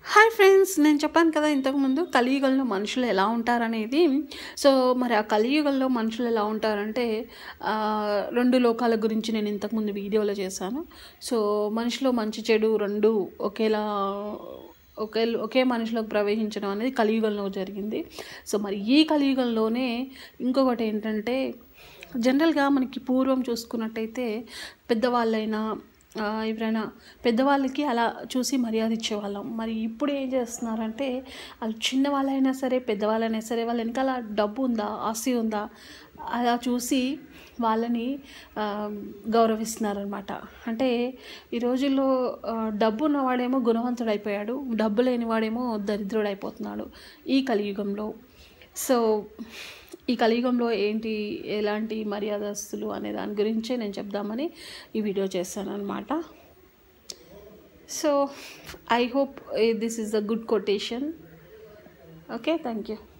hi friends నేను చెప్పాను కదా ఇంతకుముందు కలియుగంలో మనుషులు ఎలా ఉంటారనేది సో మరి ఆ కలియుగంలో మనుషులు ఎలా ఉంటారంటే ఆ, రెండు లోకాల గురించి నేను ఇంతకుముందు వీడియోలో చేశాను సో మనిషిలో మంచి చెడు రెండు ఒకేలా ఒకే ఒకే మనిషిలోకి ప్రవేశించడం అనేది కలియుగంలో జరిగింది సో మరి ఈ కలియుగంలోనే ఇంకొకటి ఏంటంటే జనరల్గా మనకి పూర్వం చూసుకున్నట్టయితే పెద్దవాళ్ళైనా ఆ, ఎవరైనా పెద్దవాళ్ళకి అలా చూసి మర్యాద ఇచ్చేవాళ్ళం మరి ఇప్పుడు ఏం చేస్తున్నారంటే వాళ్ళు చిన్నవాళ్ళైనా సరే పెద్దవాళ్ళైనా సరే వాళ్ళ వెనకాల డబ్బు ఉందా ఆస్తి ఉందా అలా చూసి వాళ్ళని ఆ, గౌరవిస్తున్నారనమాట అంటే ఈ రోజుల్లో ఆ, డబ్బు ఉన్నవాడేమో గుణవంతుడైపోయాడు డబ్బు లేనివాడేమో దరిద్రుడైపోతున్నాడు ఈ కలియుగంలో సో ఈ కలియుగంలో ఏంటి ఎలాంటి మర్యాదస్తులు అనే దాని గురించే నేను చెప్దామని ఈ వీడియో చేశాను అనమాట so I hope this is a good quotation okay thank you